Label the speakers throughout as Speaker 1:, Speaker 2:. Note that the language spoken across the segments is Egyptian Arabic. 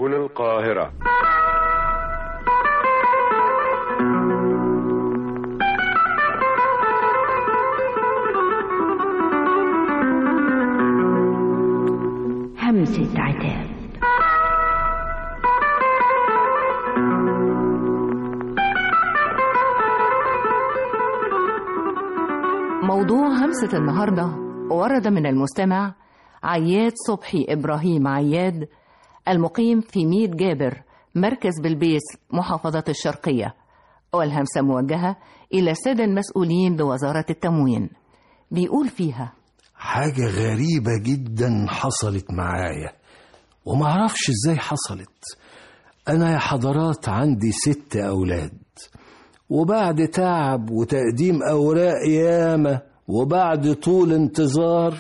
Speaker 1: سبل القاهرة
Speaker 2: همسة عتاب
Speaker 3: موضوع همسة النهاردة ورد من المستمع عياد صبحي إبراهيم عياد المقيم في ميت جابر مركز بلبيس محافظة الشرقية والهمسة موجهة إلى السادة المسؤولين بوزارة التموين بيقول فيها
Speaker 4: حاجة غريبة جدا حصلت معايا ومعرفش ازاي حصلت أنا يا حضرات عندي ست أولاد وبعد تعب وتقديم أوراق ياما وبعد طول انتظار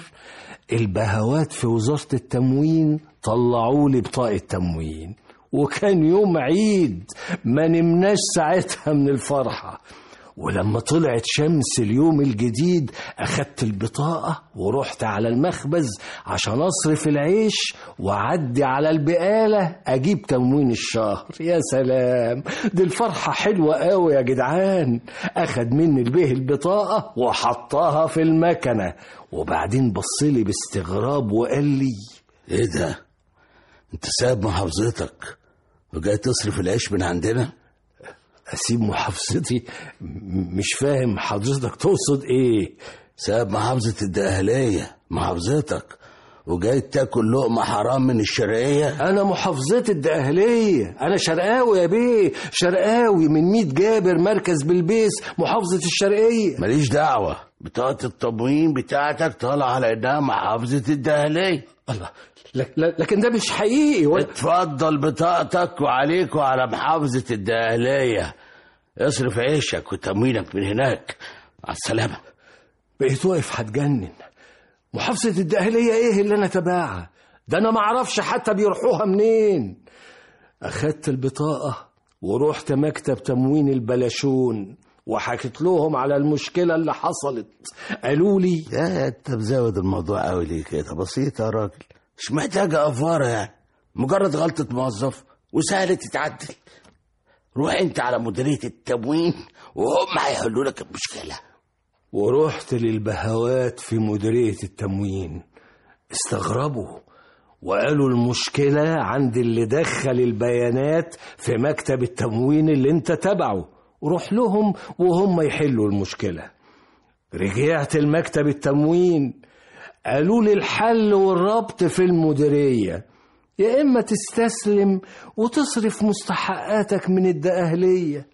Speaker 4: البهوات في وزارة التموين طلعوا لي بطاقة تموين وكان يوم عيد ما نمناش ساعتها من الفرحة ولما طلعت شمس اليوم الجديد أخدت البطاقة ورحت على المخبز عشان أصرف العيش وأعدي على البقالة أجيب تموين الشهر يا سلام دي الفرحة حلوة قوي يا جدعان أخد مني البيه البطاقة وحطها في المكنة وبعدين بصلي باستغراب وقال لي
Speaker 5: ايه ده انت ساب محافظتك وجاي تصرف العيش من عندنا
Speaker 4: أسيب محافظتي م- مش فاهم حضرتك تقصد إيه
Speaker 5: ساب محافظة الدقهلية محافظتك وجاي تاكل لقمة حرام من الشرقية
Speaker 4: أنا محافظتي الدقهلية أنا شرقاوي يا بيه شرقاوي من ميت جابر مركز بلبيس محافظة الشرقية
Speaker 5: ماليش دعوة بطاقة التموين بتاعتك طالعة على انها محافظة الدقهلية
Speaker 4: الله لك- لك- لكن ده مش حقيقي ولا
Speaker 5: اتفضل بطاقتك وعليك وعلى محافظة الدقهلية اصرف عيشك وتموينك من هناك مع السلامة
Speaker 4: بقيت واقف هتجنن محافظة الدقهلية ايه اللي انا تبعها ده انا معرفش حتى بيروحوها منين اخدت البطاقة ورحت مكتب تموين البلاشون وحكيت لهم على المشكلة اللي حصلت قالوا لي
Speaker 5: يا انت مزود الموضوع قوي ليه كده بسيطة يا راجل مش محتاجة أفارة يعني مجرد غلطة موظف وسهل تتعدل روح انت على مديرية التموين وهم هيحلوا لك المشكلة
Speaker 4: ورحت للبهوات في مديرية التموين استغربوا وقالوا المشكلة عند اللي دخل البيانات في مكتب التموين اللي انت تبعه روح لهم وهم يحلوا المشكلة رجعت المكتب التموين قالوا لي الحل والربط في المديرية يا إما تستسلم وتصرف مستحقاتك من الدقهلية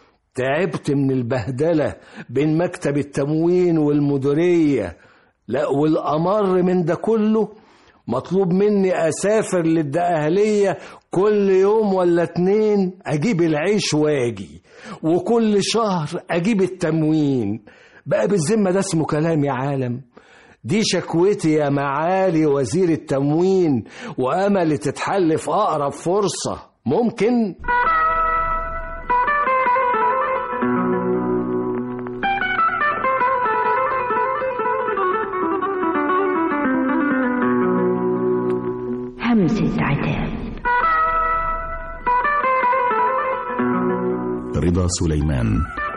Speaker 4: تعبت من البهدلة بين مكتب التموين والمديرية لا والأمر من ده كله مطلوب مني أسافر للدقهلية كل يوم ولا اتنين أجيب العيش واجي وكل شهر أجيب التموين بقى بالذمة ده اسمه كلام يا عالم دي شكوتي يا معالي وزير التموين وأمل تتحل في أقرب فرصة ممكن؟
Speaker 2: همسة عتاب
Speaker 6: رضا سليمان